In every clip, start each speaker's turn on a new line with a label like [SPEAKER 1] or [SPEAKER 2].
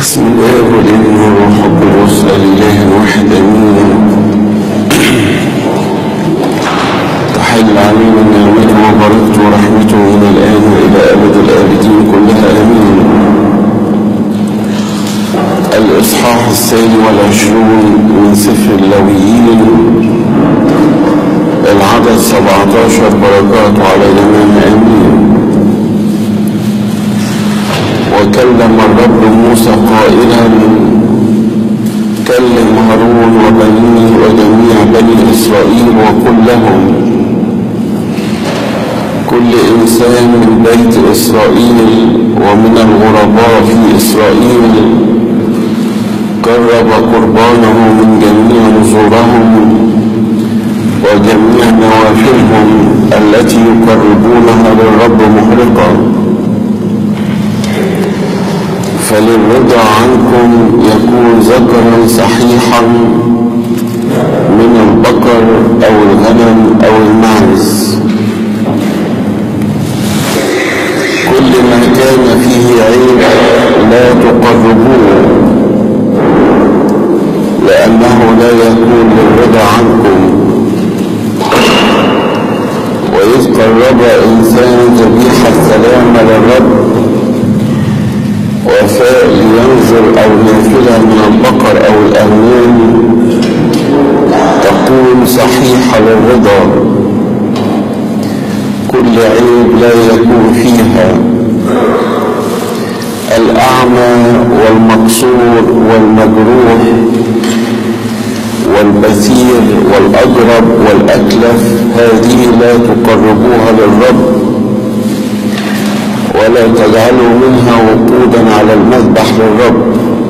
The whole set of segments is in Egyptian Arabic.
[SPEAKER 1] بسم الله والابن والروح القدس الاله الواحد امين تحل علينا نعمته وبركته ورحمته من الان والى ابد الابدين كلها امين الاصحاح الثاني والعشرون من سفر اللويين العدد 17 بركاته على جميع امين وكلم الرب موسى قائلا كلم هارون وبنيه وجميع بني اسرائيل وقل لهم كل انسان من بيت اسرائيل ومن الغرباء في اسرائيل قرب قربانه من جميع نزورهم وجميع نوافلهم التي يقربونها للرب محرقه فللرضا عنكم يكون ذكرا صحيحا من البقر او الغنم او المعز كل ما كان فيه عيب لا تقربوه لانه لا يكون للرضا عنكم واذ قرب انسان ذبيحه سلامه للرب وفاء لينظر أو نافلة من البقر أو الأغنام تكون صحيحة للرضا كل عيب لا يكون فيها الأعمى والمكسور والمجروح والبثير والأجرب والأكلف هذه لا تقربوها للرب ولا تجعلوا منها وقودا على المذبح للرب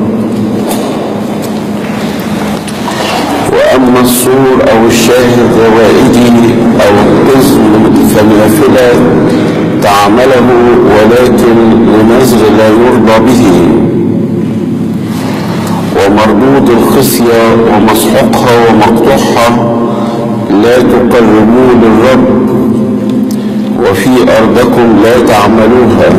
[SPEAKER 1] وأما السور أو الشاهد الروائدي أو القزم فنافلة تعمله ولكن لنزر لا يرضى به ومردود الخصية ومسحوقها ومقطوعها لا تقربوه للرب وفي أرضكم لا تعملوها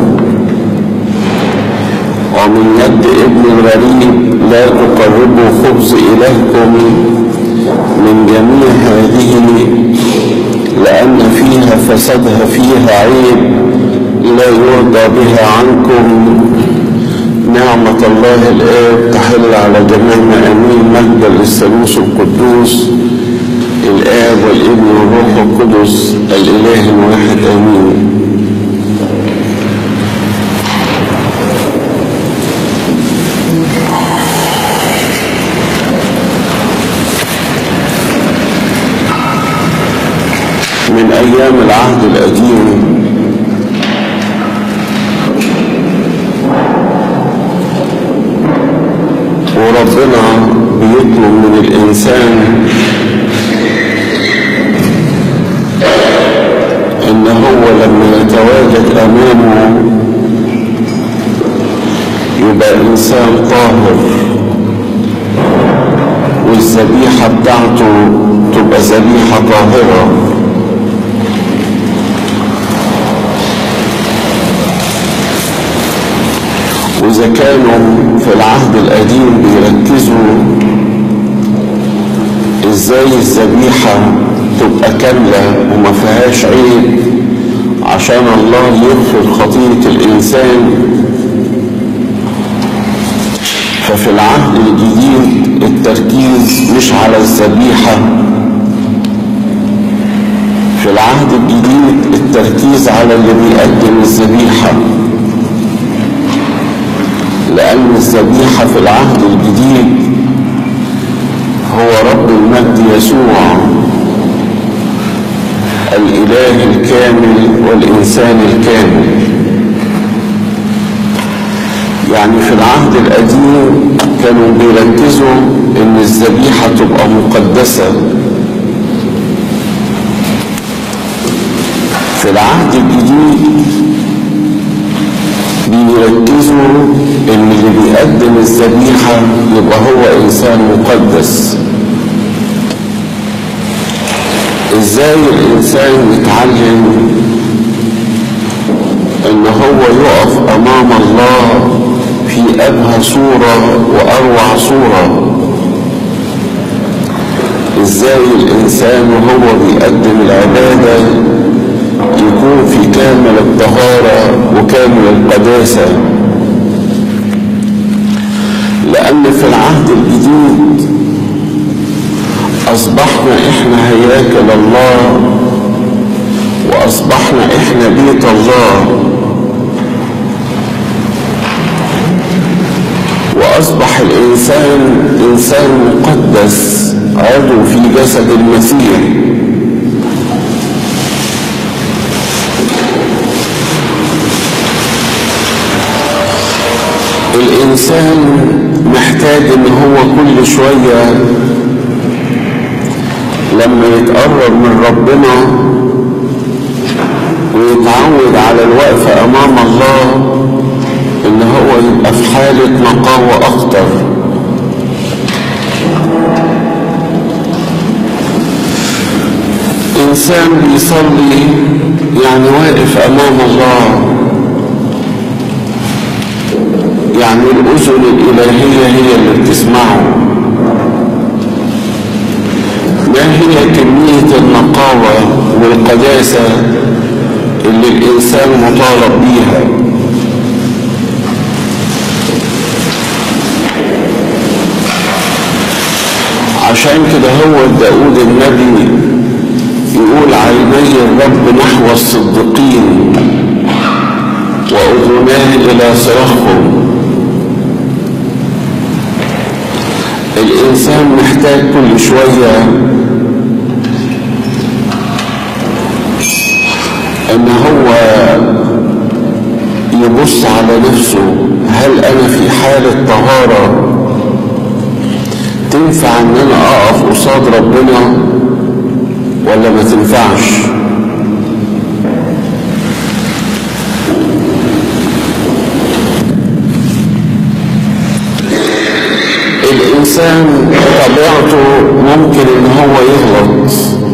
[SPEAKER 1] ومن يد ابن الغريب لا تقربوا خبز إلهكم من جميع هذه لأن فيها فسدها فيها عيب لا يرضى بها عنكم نعمة الله الآب تحل على جميعنا أمين مجدا للثالوث القدوس الآب والابن والروح القدس الإله الواحد آمين من أيام العهد القديم وربنا بيطلب من الإنسان ان هو لما يتواجد امامه يبقى انسان طاهر والذبيحه بتاعته تبقى ذبيحه طاهره واذا كانوا في العهد القديم بيركزوا ازاي الذبيحه تبقى كاملة وما فيهاش عيب عشان الله يغفر خطية الإنسان ففي العهد الجديد التركيز مش على الذبيحة في العهد الجديد التركيز على اللي بيقدم الذبيحة لأن الذبيحة في العهد الجديد هو رب المجد يسوع الإله الكامل والإنسان الكامل يعني في العهد القديم كانوا بيركزوا إن الذبيحة تبقى مقدسة في العهد الجديد بيركزوا إن اللي بيقدم الذبيحة يبقى هو إنسان مقدس ازاي الانسان يتعلم ان هو يقف امام الله في أبهى صورة وأروع صورة إزاي الإنسان وهو بيقدم العبادة يكون في كامل الطهارة وكامل القداسة لأن في العهد الجديد أصبحنا إحنا هياكل الله وأصبحنا إحنا بيت الله وأصبح الإنسان إنسان مقدس عضو في جسد المسيح الإنسان محتاج إن هو كل شوية لما يتقرب من ربنا ويتعود على الوقفة أمام الله إن هو يبقى في حالة نقاوة أكتر إنسان بيصلي يعني واقف أمام الله يعني الأذن الإلهية هي اللي بتسمعه ما هي كمية النقاوة والقداسة اللي الإنسان مطالب بيها عشان كده هو داود النبي يقول عيني الرب نحو الصديقين وأذناه إلى صراخهم الإنسان محتاج كل شوية إن هو يبص على نفسه هل أنا في حالة طهارة تنفع إن أنا أقف قصاد ربنا ولا ما تنفعش الإنسان طبيعته ممكن إن هو يغلط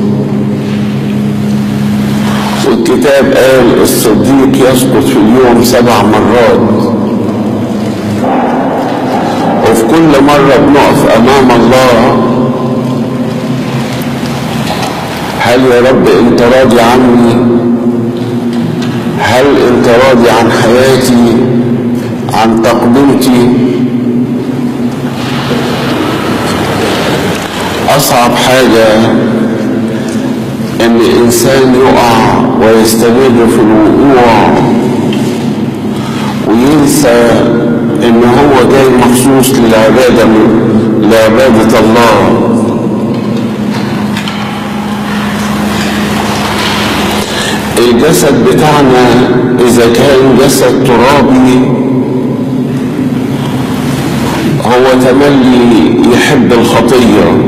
[SPEAKER 1] والكتاب قال الصديق يسقط في اليوم سبع مرات وفي كل مرة بنقف أمام الله هل يا رب أنت راضي عني هل أنت راضي عن حياتي عن تقدمتي أصعب حاجة إن إنسان يقع ويستمر في الوقوع وينسى إن هو جاي مخصوص للعبادة لعبادة الله الجسد بتاعنا إذا كان جسد ترابي هو تملي يحب الخطيه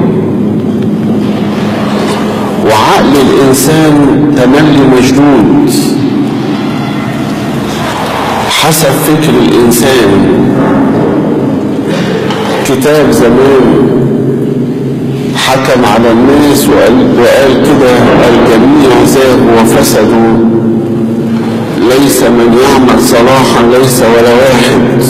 [SPEAKER 1] وعقل الإنسان تملي مشدود حسب فكر الإنسان كتاب زمان حكم على الناس وقال, وقال كده الجميع زاغوا وفسدوا ليس من يعمل صلاحا ليس ولا واحد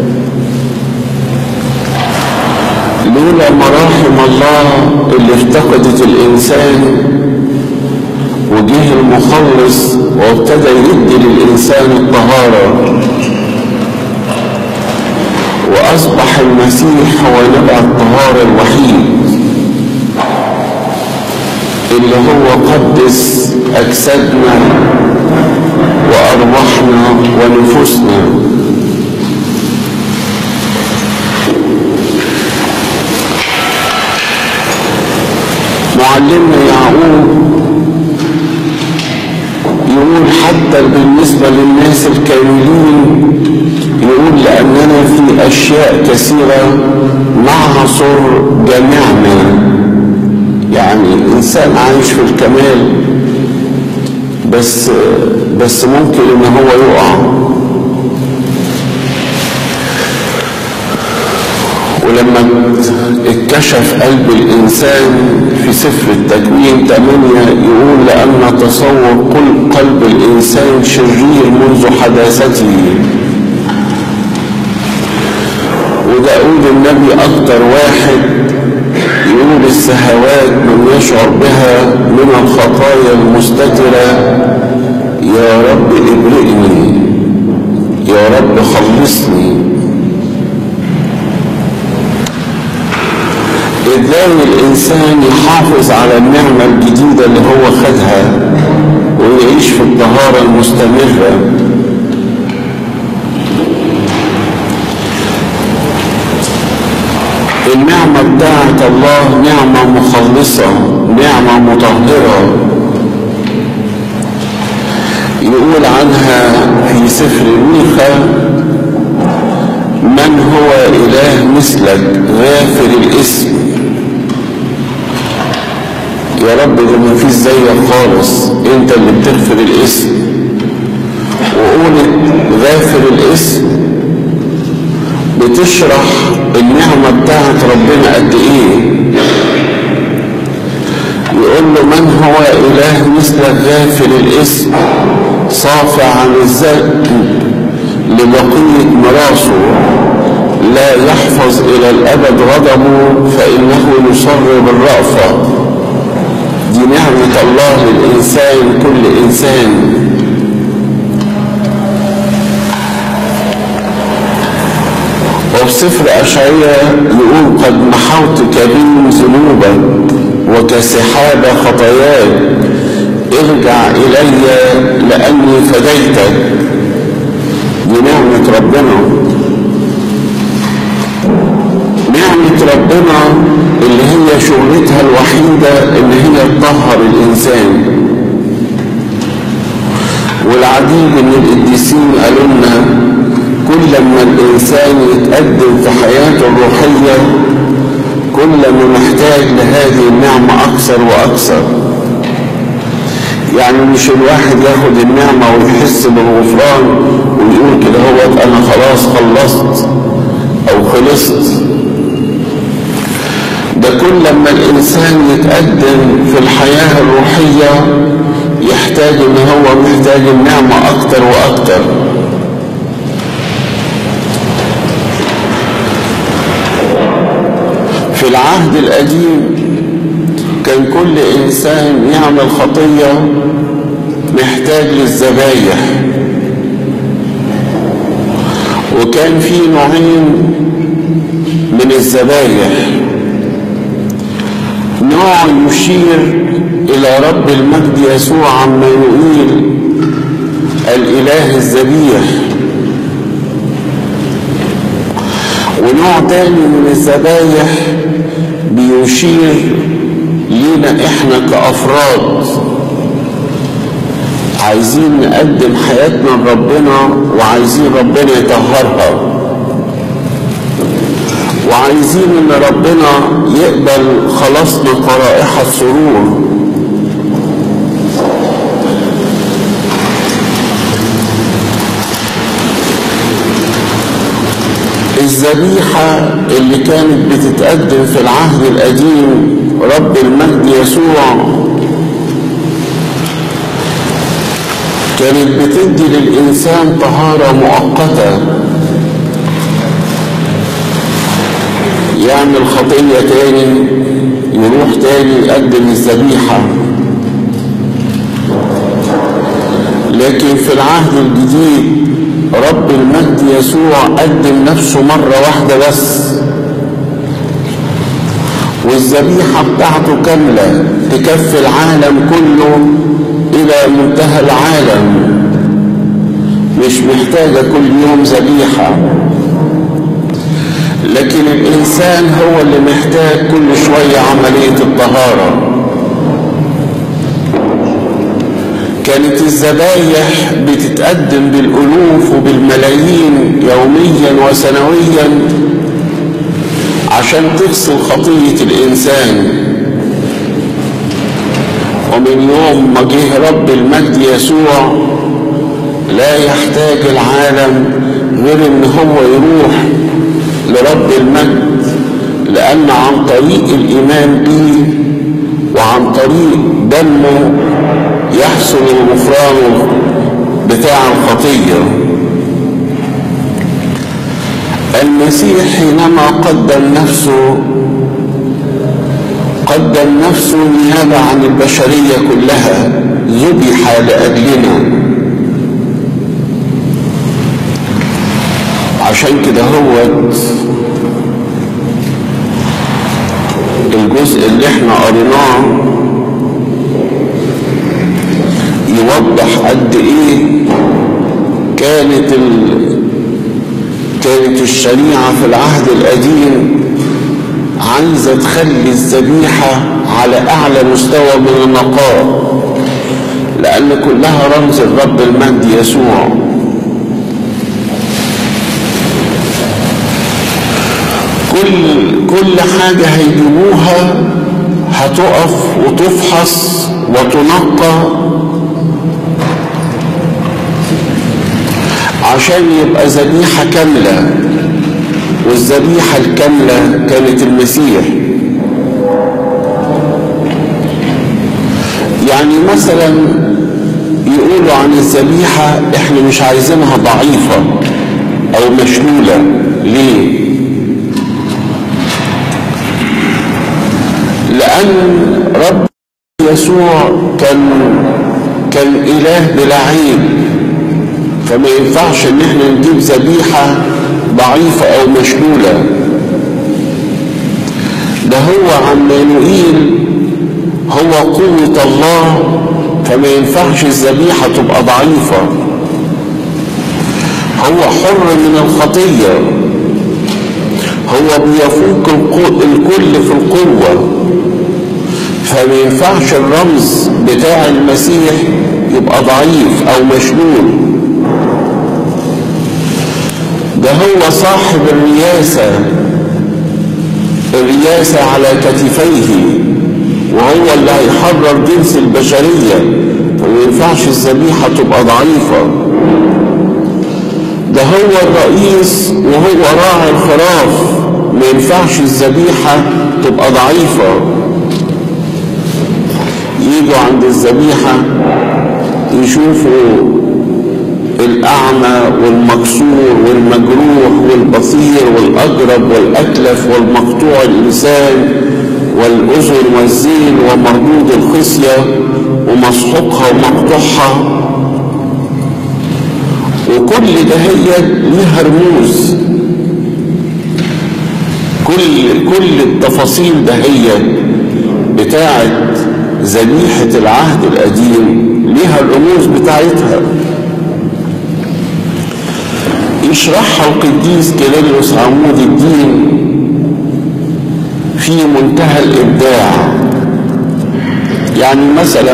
[SPEAKER 1] لولا مراحم الله اللي افتقدت الإنسان وجه المخلص وابتدى يدي للإنسان الطهارة وأصبح المسيح هو نبع الطهارة الوحيد اللي هو قدس أجسادنا وأرواحنا ونفوسنا معلمنا يعقوب يقول حتى بالنسبة للناس الكاملين يقول لأننا في أشياء كثيرة نعصر جميعنا يعني إنسان عايش في الكمال بس بس ممكن إن هو يقع ولما اتكشف قلب الإنسان في سفر التكوين 8 يقول لأن تصور كل قلب الإنسان شرير منذ حداثته وداود النبي أكتر واحد يقول السهوات من يشعر بها من الخطايا المستترة يا رب ابرئني يا رب خلصني ازاي الانسان يحافظ على النعمة الجديدة اللي هو خدها ويعيش في الطهارة المستمرة النعمة بتاعت الله نعمة مخلصة نعمة مطهرة يقول عنها في سفر ميخا من هو إله مثلك غافر الاسم يا رب ده ما فيش زيك خالص انت اللي بتغفر الاسم وقولت غافر الاسم بتشرح النعمة بتاعت ربنا قد ايه يقول له من هو اله مثلك غافر الاسم صافع عن الذنب لبقية مراسه لا يحفظ الى الابد غضبه فانه يصر بالرأفة دي نعمة الله للإنسان كل إنسان وفي سفر أشعية يقول قد محوت كبير ذنوبك وكسحاب خطاياك ارجع إلي لأني فديتك دي نعمة ربنا نعمة ربنا اللي هي شغلتها الوحيدة ان هي تطهر الانسان والعديد من القديسين قالوا لنا كل ما الانسان يتقدم في حياته الروحية كل ما محتاج لهذه النعمة اكثر واكثر يعني مش الواحد ياخد النعمة ويحس بالغفران ويقول كده هو انا خلاص خلصت او خلصت ده كل لما الإنسان يتقدم في الحياة الروحية يحتاج إن هو محتاج النعمة أكتر وأكتر في العهد القديم كان كل إنسان يعمل خطية محتاج للذبايح وكان في نوعين من الذبايح نوع يشير إلى رب المجد يسوع عمانوئيل الإله الذبيح ونوع تاني من الذبايح بيشير لينا احنا كأفراد عايزين نقدم حياتنا لربنا وعايزين ربنا يطهرها وعايزين ان ربنا يقبل خلاصنا كرائحة سرور الذبيحة اللي كانت بتتقدم في العهد القديم رب المجد يسوع كانت بتدي للإنسان طهارة مؤقتة يعمل خطية تاني يروح تاني يقدم الذبيحة لكن في العهد الجديد رب المجد يسوع قدم نفسه مرة واحدة بس والذبيحة بتاعته كاملة تكفي العالم كله إلى منتهى العالم مش محتاجة كل يوم ذبيحة لكن الإنسان هو اللي محتاج كل شوية عملية الطهارة كانت الذبايح بتتقدم بالألوف وبالملايين يوميا وسنويا عشان تغسل خطية الإنسان ومن يوم ما جه رب المجد يسوع لا يحتاج العالم غير ان هو يروح لرب المجد لأن عن طريق الإيمان به وعن طريق دمه يحصل الغفران بتاع الخطية المسيح حينما قدم نفسه قدم نفسه نيابة عن البشرية كلها ذبح لأجلنا عشان كده هو الجزء اللي احنا قريناه يوضح قد ايه كانت ال... كانت الشريعة في العهد القديم عايزة تخلي الذبيحة على أعلى مستوى من النقاء لأن كلها رمز الرب المجد يسوع كل كل حاجة هيجيبوها هتقف وتفحص وتنقى عشان يبقى ذبيحة كاملة والذبيحة الكاملة كانت المسيح يعني مثلا يقولوا عن الذبيحة احنا مش عايزينها ضعيفة او مشلولة ليه لان رب يسوع كان كان اله بلا عيب فما ينفعش ان احنا نجيب ذبيحة ضعيفة او مشلولة ده هو عمانوئيل هو قوة الله فما ينفعش الذبيحة تبقى ضعيفة هو حر من الخطية هو بيفوق الكل في القوة فما ينفعش الرمز بتاع المسيح يبقى ضعيف او مشلول ده هو صاحب الرياسة الرياسة على كتفيه وهو اللي هيحرر جنس البشرية فما ينفعش الذبيحة تبقى ضعيفة ده هو الرئيس وهو راعي الخراف ما ينفعش الذبيحة تبقى ضعيفة يجوا عند الذبيحة يشوفوا الأعمى والمكسور والمجروح والبصير والأجرب والأكلف والمقطوع اللسان والأذن والزين ومردود الخصية ومسحوقها ومقطوعها وكل ده هي ليها رموز كل كل التفاصيل ده هي بتاعت ذبيحة العهد القديم ليها الرموز بتاعتها يشرحها القديس كيرلس عمود الدين في منتهى الإبداع يعني مثلا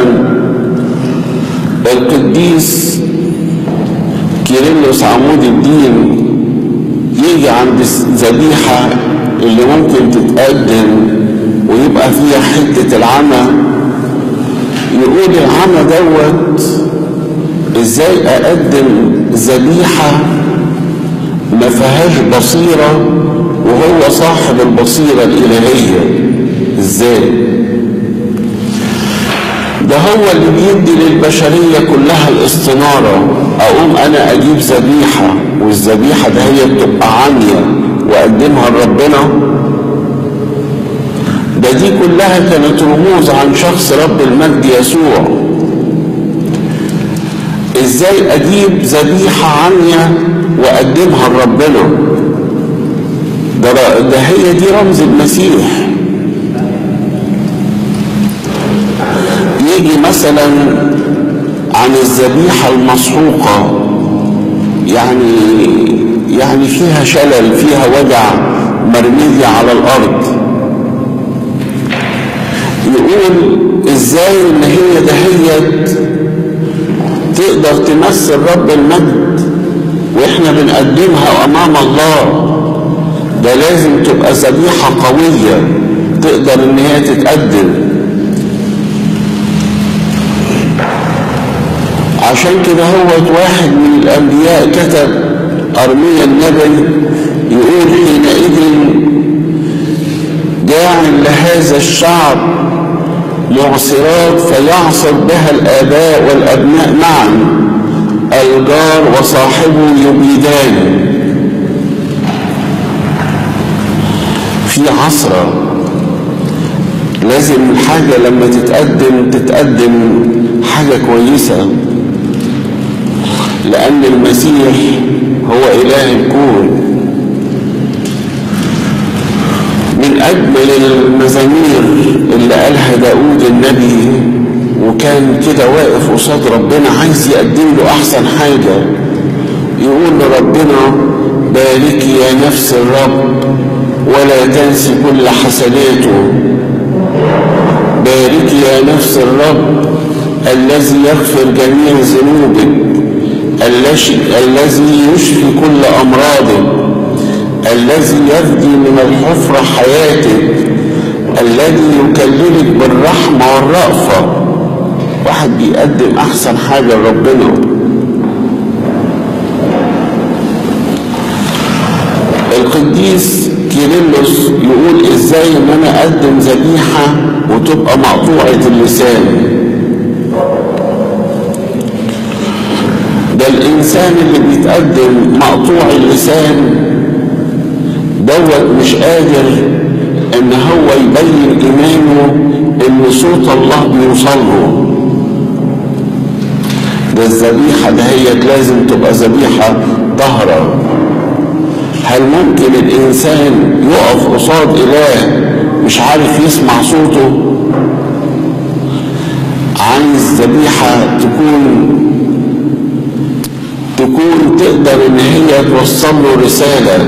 [SPEAKER 1] القديس كيرلس عمود الدين يجي عند الذبيحة اللي ممكن تتقدم ويبقى فيها حتة العمى يقول العمى دوت ازاي اقدم ذبيحة ما فيهاش بصيرة وهو صاحب البصيرة الإلهية ازاي ده هو اللي بيدي للبشرية كلها الاستنارة اقوم انا اجيب ذبيحة والذبيحة ده هي بتبقى عامية واقدمها لربنا ده دي كلها كانت رموز عن شخص رب المجد يسوع ازاي اجيب ذبيحة عامية واقدمها لربنا ده, ده هي دي رمز المسيح يجي مثلا عن الذبيحة المسحوقة يعني يعني فيها شلل فيها وجع مرمية على الأرض يقول ازاي ان هي دهيت تقدر تمثل رب المجد واحنا بنقدمها امام الله ده لازم تبقى ذبيحة قوية تقدر ان هي تتقدم عشان كده هو واحد من الانبياء كتب ارميا النبي يقول حينئذ جاعل لهذا الشعب معصرات فيعصر بها الآباء والأبناء معا الجار وصاحبه يبيدان في عصرة لازم الحاجة لما تتقدم تتقدم حاجة كويسة لأن المسيح هو إله الكون من أجمل المزامير اللي قالها داود النبي وكان كده واقف قصاد ربنا عايز يقدم له أحسن حاجة يقول لربنا باركي يا نفس الرب ولا تنسي كل حسناته باركي يا نفس الرب الذي يغفر جميع ذنوبك الذي يشفي كل أمراضك الذي يفدي من الحفرة حياتك الذي يكللك بالرحمة والرأفة واحد بيقدم أحسن حاجة لربنا القديس كيرلس يقول ازاي ان انا اقدم ذبيحه وتبقى مقطوعه اللسان ده الانسان اللي بيتقدم مقطوع اللسان دوت مش قادر ان هو يبين ايمانه ان صوت الله بيوصل له ده الذبيحه دهيت لازم تبقى ذبيحه طهره هل ممكن الانسان يقف قصاد اله مش عارف يسمع صوته عايز ذبيحه تكون تكون تقدر ان هي توصل له رساله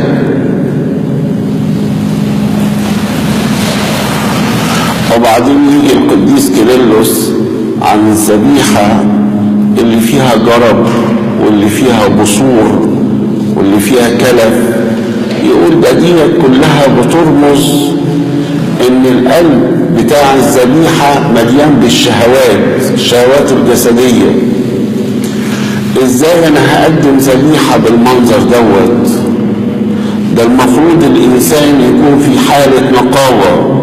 [SPEAKER 1] وبعدين يجي القديس كيرلس عن الذبيحه اللي فيها جرب واللي فيها بصور واللي فيها كلف يقول ده ديت كلها بترمز ان القلب بتاع الذبيحة مليان بالشهوات الشهوات الجسدية ازاي انا هقدم ذبيحة بالمنظر دوت ده المفروض الانسان يكون في حالة نقاوة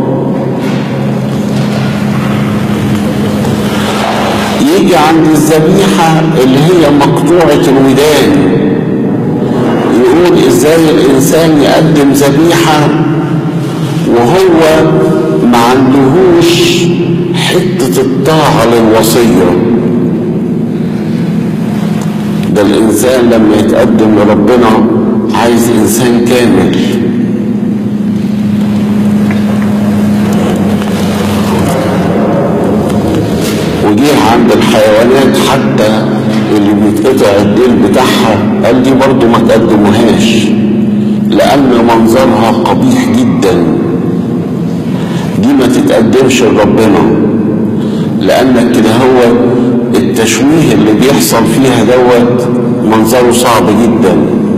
[SPEAKER 1] يجي عند الذبيحة اللي هي مقطوعة الودان يقول ازاي الانسان يقدم ذبيحة وهو ما عندهوش حتة الطاعة للوصية ده الانسان لما يتقدم لربنا عايز انسان كامل وجيه عند الحيوانات حتى اللي بيتقطع الديل بتاعها قال دي برضو ما تقدموهاش لأن منظرها قبيح جدا دي ما تتقدمش لربنا لأنك كده هو التشويه اللي بيحصل فيها دوت منظره صعب جدا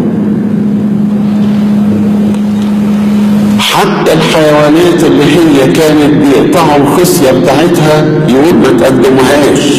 [SPEAKER 1] حتى الحيوانات اللي هي كانت بيقطعوا الخصية بتاعتها يقول ما تقدموهاش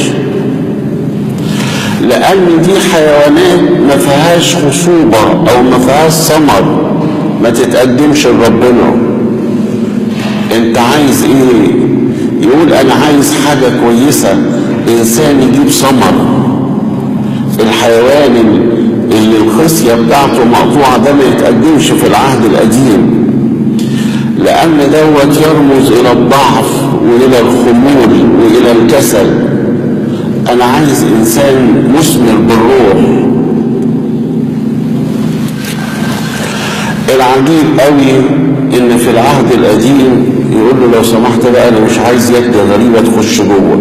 [SPEAKER 1] لأن دي حيوانات ما فيهاش خصوبة أو ما فيهاش ثمر ما تتقدمش لربنا أنت عايز إيه؟ يقول أنا عايز حاجة كويسة إنسان يجيب ثمر الحيوان اللي الخصية بتاعته مقطوعة ده ما يتقدمش في العهد القديم لأن دوت يرمز إلى الضعف وإلى الخمول وإلى الكسل أنا عايز إنسان مثمر بالروح العجيب قوي إن في العهد القديم يقول له لو سمحت بقى أنا مش عايز يد غريبة تخش جوه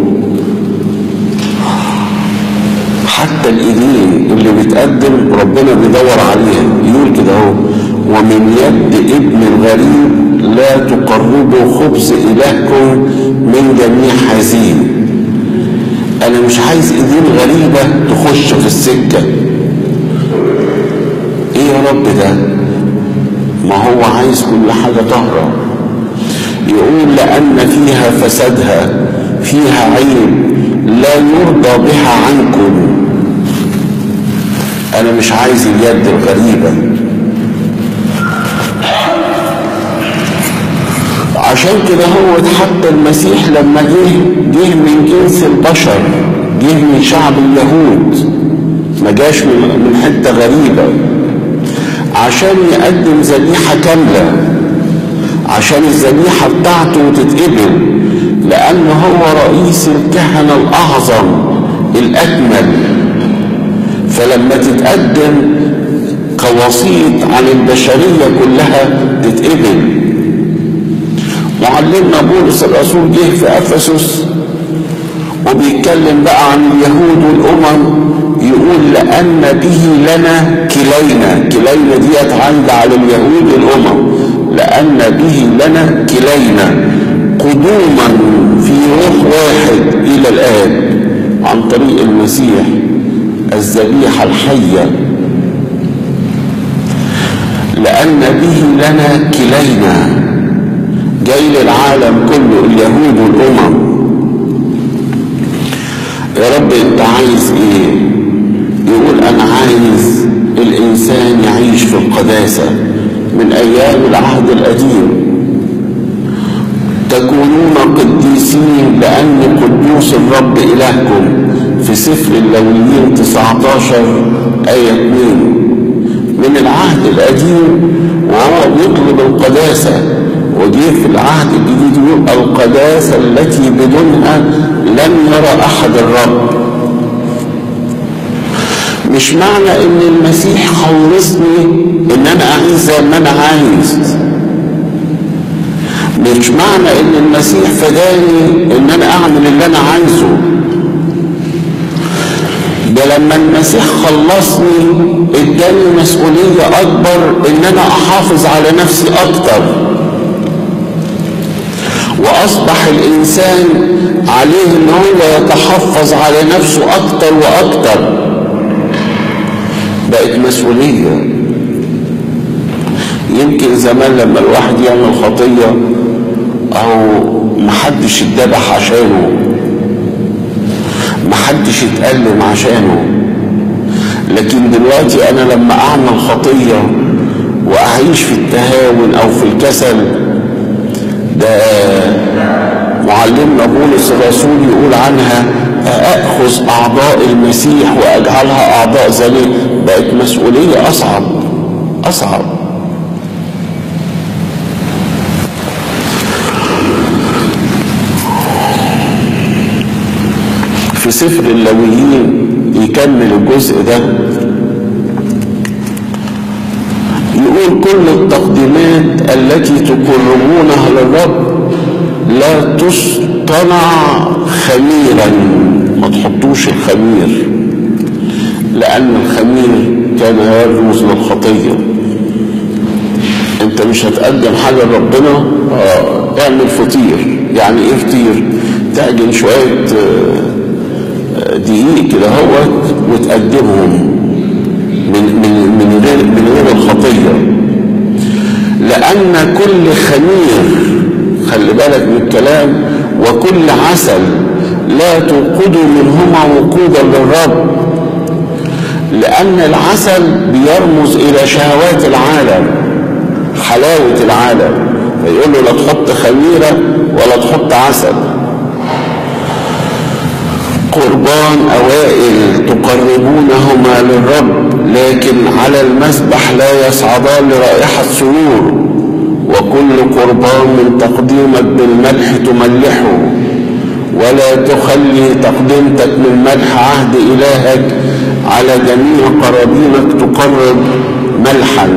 [SPEAKER 1] حتى الإيدين اللي بتقدم ربنا بيدور عليها يقول كده اهو ومن يد ابن الغريب لا تقربوا خبز إلهكم من جميع هذه أنا مش عايز إيدين غريبة تخش في السكة إيه يا رب ده ما هو عايز كل حاجة طهرة يقول لأن فيها فسادها فيها عيب لا يرضى بها عنكم أنا مش عايز اليد الغريبة عشان كده هو حتى المسيح لما جه جه من جنس البشر جه من شعب اليهود ما جاش من من حته غريبه عشان يقدم ذبيحه كامله عشان الذبيحة بتاعته تتقبل لأن هو رئيس الكهنة الأعظم الأكمل فلما تتقدم كوسيط عن البشرية كلها تتقبل معلمنا بولس الرسول جه في أفسس وبيتكلم بقى عن اليهود والأمم يقول لأن به لنا كلينا كلينا ديت عند على اليهود والأمم لأن به لنا كلينا قدوما في روح واحد إلى الآب عن طريق المسيح الذبيحة الحية لأن به لنا كلينا جاي للعالم كله اليهود والأمم يا رب انت عايز ايه يقول انا عايز الانسان يعيش في القداسة من ايام العهد القديم تكونون قديسين لأن قدوس الرب إلهكم في سفر اللويين 19 آية 2 من العهد القديم وهو بيطلب القداسة وجه في العهد الجديد يقول القداسة التي بدونها لن يرى أحد الرب مش معنى ان المسيح خلصني ان انا اعيش زي ما انا عايز مش معنى ان المسيح فداني ان انا اعمل اللي انا عايزه ده لما المسيح خلصني اداني مسؤولية اكبر ان انا احافظ على نفسي اكتر واصبح الانسان عليه ان هو يتحفظ على نفسه اكتر واكتر بقت مسؤولية يمكن زمان لما الواحد يعمل خطية او محدش اتذبح عشانه محدش اتألم عشانه لكن دلوقتي انا لما اعمل خطية واعيش في التهاون او في الكسل ده معلمنا بولس الرسول يقول عنها أأخذ أعضاء المسيح وأجعلها أعضاء ذلك بقت مسؤولية أصعب أصعب في سفر اللويين يكمل الجزء ده يقول كل التقديمات التي تقربونها للرب لا تصطنع خميرا ما تحطوش الخمير لأن الخمير كان يرمز للخطية انت مش هتقدم حاجة لربنا اه اعمل فطير يعني ايه فطير تعجن شوية دقيق كده هوت وتقدمهم من من من غير من غير الخطيه لان كل خمير خلي بالك من الكلام وكل عسل لا توقدوا منهما وقودا للرب لان العسل بيرمز الى شهوات العالم حلاوه العالم فيقول له لا تحط خميره ولا تحط عسل قربان أوائل تقربونهما للرب لكن على المسبح لا يصعدان لرائحة سرور وكل قربان من تقديمك بالملح تملحه ولا تخلي تقدمتك من ملح عهد إلهك على جميع قرابينك تقرب ملحا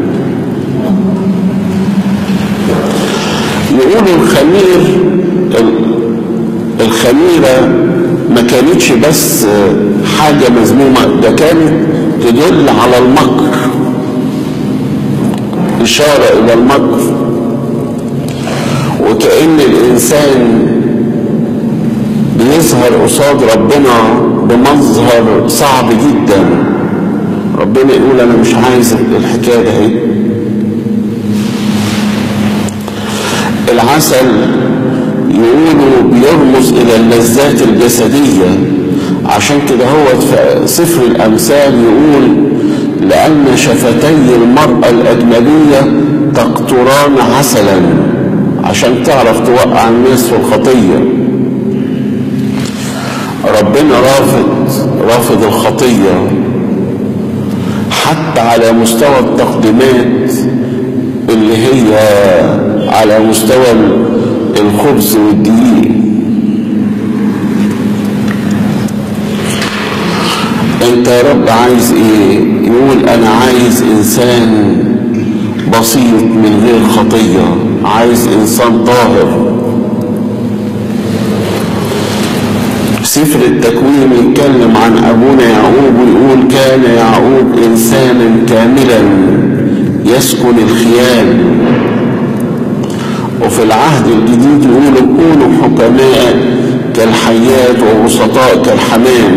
[SPEAKER 1] يقولوا الخمير الخميره ما كانتش بس حاجة مذمومة ده كانت تدل على المكر إشارة إلى المكر وكأن الإنسان بيظهر قصاد ربنا بمظهر صعب جدا ربنا يقول أنا مش عايز الحكاية دي العسل يقولوا بيرمز الى اللذات الجسدية عشان كده هو في سفر الامثال يقول لان شفتي المرأة الاجنبية تقطران عسلا عشان تعرف توقع الناس في الخطية ربنا رافض رافض الخطية حتى على مستوى التقديمات اللي هي على مستوى الخبز والدقيق انت يا رب عايز ايه يقول انا عايز انسان بسيط من غير خطية عايز انسان طاهر سفر التكوين يتكلم عن ابونا يعقوب ويقول كان يعقوب انسانا كاملا يسكن الخيام وفي العهد الجديد يقولوا كونوا حكماء كالحيات وبسطاء كالحمام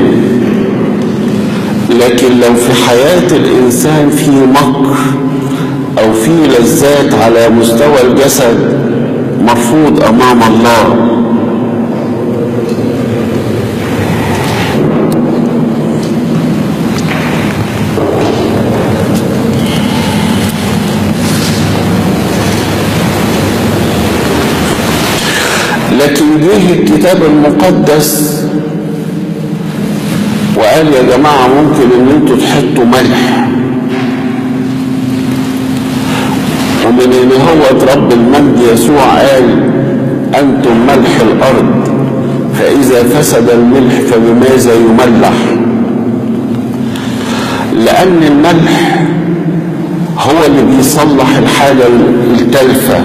[SPEAKER 1] لكن لو في حياة الإنسان في مكر أو في لذات على مستوى الجسد مرفوض أمام الله لكن جه الكتاب المقدس وقال يا جماعة ممكن ان انتوا تحطوا ملح ومن ان هو رب المجد يسوع قال انتم ملح الارض فاذا فسد الملح فبماذا يملح لان الملح هو اللي بيصلح الحاجة التلفة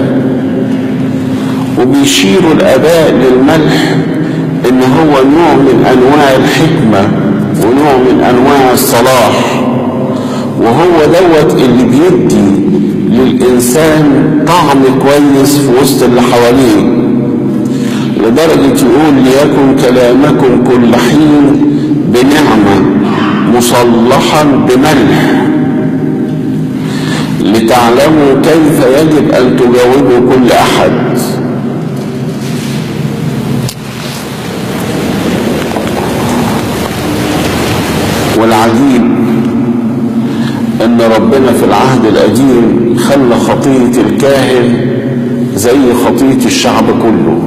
[SPEAKER 1] وبيشيروا الاباء للملح ان هو نوع من انواع الحكمة ونوع من انواع الصلاح وهو دوت اللي بيدي للانسان طعم كويس في وسط اللي حواليه لدرجة يقول ليكن كلامكم كل حين بنعمة مصلحا بملح لتعلموا كيف يجب ان تجاوبوا كل احد والعجيب ان ربنا في العهد القديم خلى خطية الكاهن زي خطية الشعب كله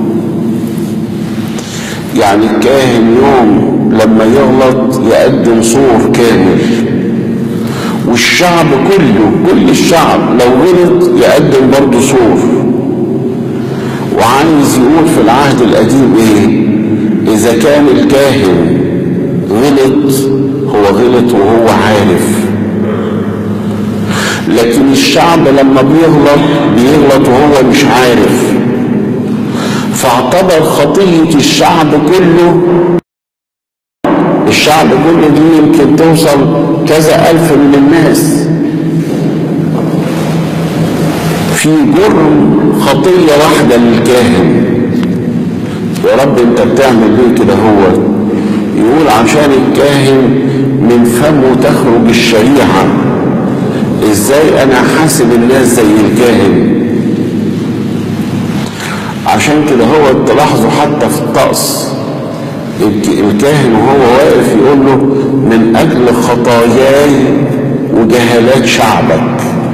[SPEAKER 1] يعني الكاهن يوم لما يغلط يقدم صور كامل والشعب كله كل الشعب لو غلط يقدم برضه صور وعايز يقول في العهد القديم ايه اذا كان الكاهن غلط هو غلط وهو عارف لكن الشعب لما بيغلط بيغلط وهو مش عارف فاعتبر خطية الشعب كله الشعب كله دي يمكن توصل كذا ألف من الناس في جرم خطية واحدة للكاهن يا رب انت بتعمل ليه كده هو يقول عشان الكاهن من فمه تخرج الشريعة ازاي انا حاسب الناس زي الكاهن عشان كده هو تلاحظوا حتى في الطقس الكاهن وهو واقف يقول له من اجل خطاياي وجهالات شعبك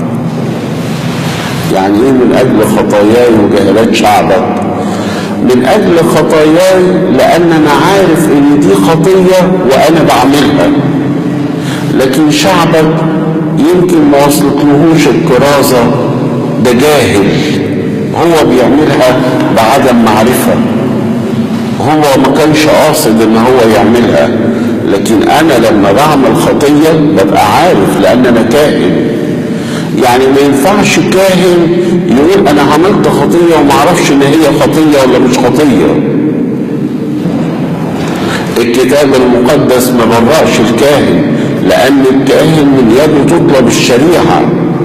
[SPEAKER 1] يعني ايه من اجل خطاياي وجهالات شعبك من اجل خطاياي لان انا عارف ان دي خطيه وانا بعملها لكن شعبك يمكن ما وصلتلهوش الكرازه ده جاهل هو بيعملها بعدم معرفه هو ما كانش قاصد ان هو يعملها لكن انا لما بعمل خطيه ببقى عارف لان انا كاهن يعني ما ينفعش كاهن يقول انا عملت خطيه وما اعرفش ان هي خطيه ولا مش خطيه الكتاب المقدس ما برأش الكاهن لان الكاهن من يده تطلب الشريعه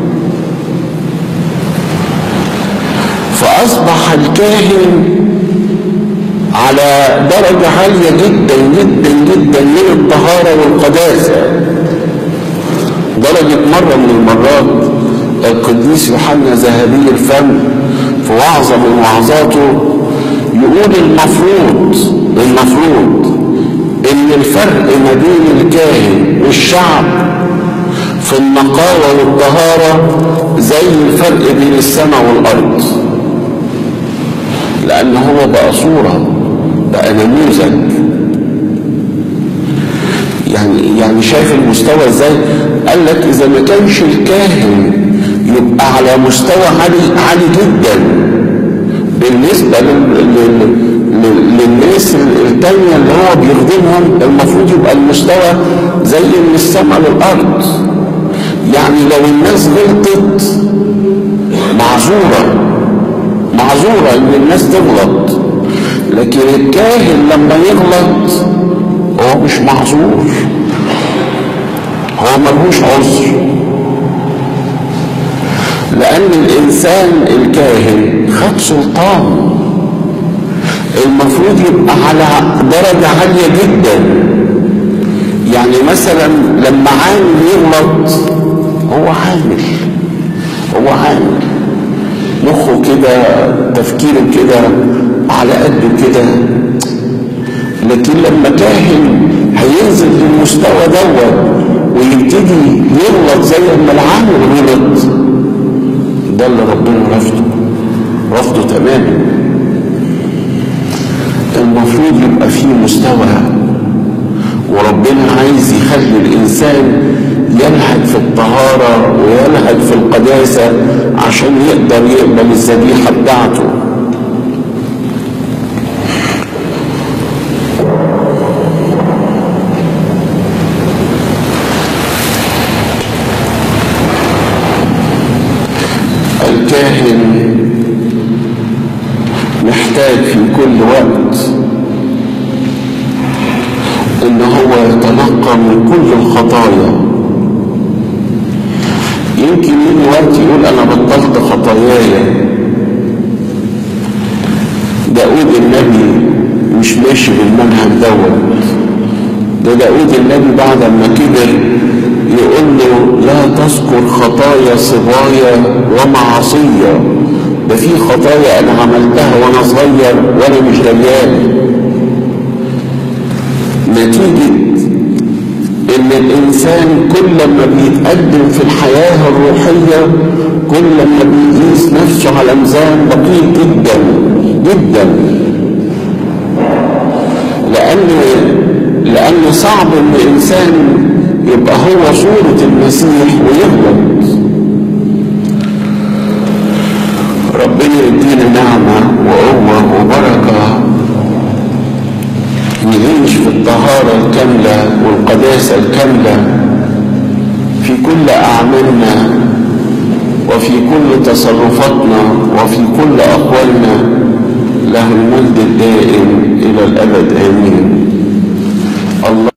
[SPEAKER 1] فاصبح الكاهن على درجه عاليه جدا جدا جدا من الطهاره والقداسه درجه مره من المرات القديس يوحنا ذهبي الفم في وعظة من وعظاته يقول المفروض المفروض ان الفرق ما بين الكاهن والشعب في النقاوة والطهارة زي الفرق بين السماء والأرض لأن هو بقى صورة بقى نموذج يعني يعني شايف المستوى ازاي؟ قال لك إذا ما كانش الكاهن يبقى على مستوى عالي عالي جدا بالنسبة لل... لل... لل... للناس التانية اللي هو بيخدمهم المفروض يبقى المستوى زي من السماء للأرض يعني لو الناس غلطت معذورة معذورة ان الناس تغلط لكن الكاهن لما يغلط هو مش معذور هو ملهوش عذر لأن الإنسان الكاهن خد سلطان المفروض يبقى على درجة عالية جدا يعني مثلا لما عامل يغلط هو عامل هو عامل مخه كده تفكيره كده على قده كده لكن لما كاهن هينزل للمستوى دوت ويبتدي يغلط زي ما العامل غلط ده اللي ربنا رفضه رفضه تماما المفروض يبقى فيه مستوى وربنا عايز يخلي الإنسان يلهج في الطهارة ويلهج في القداسة عشان يقدر يقبل الذبيحة بتاعته الكاهن محتاج في كل وقت ان هو يتنقى من كل الخطايا يمكن يجي وقت يقول انا بطلت خطاياي داود النبي مش ماشي بالمنهج دوت ده داود النبي بعد ما كبر يقول له لا تذكر خطايا صبايا ومعاصية ده في خطايا انا عملتها وانا صغير وانا مش دريان نتيجة ان الانسان كل ما بيتقدم في الحياة الروحية كل ما بيقيس نفسه على ميزان دقيق جدا جدا لان لان صعب ان الانسان يبقى هو صورة المسيح ويغلط ربنا يدينا نعمة وقوة وبركة نعيش في الطهارة الكاملة والقداسة الكاملة في كل أعمالنا وفي كل تصرفاتنا وفي كل أقوالنا له المجد الدائم إلى الأبد آمين الله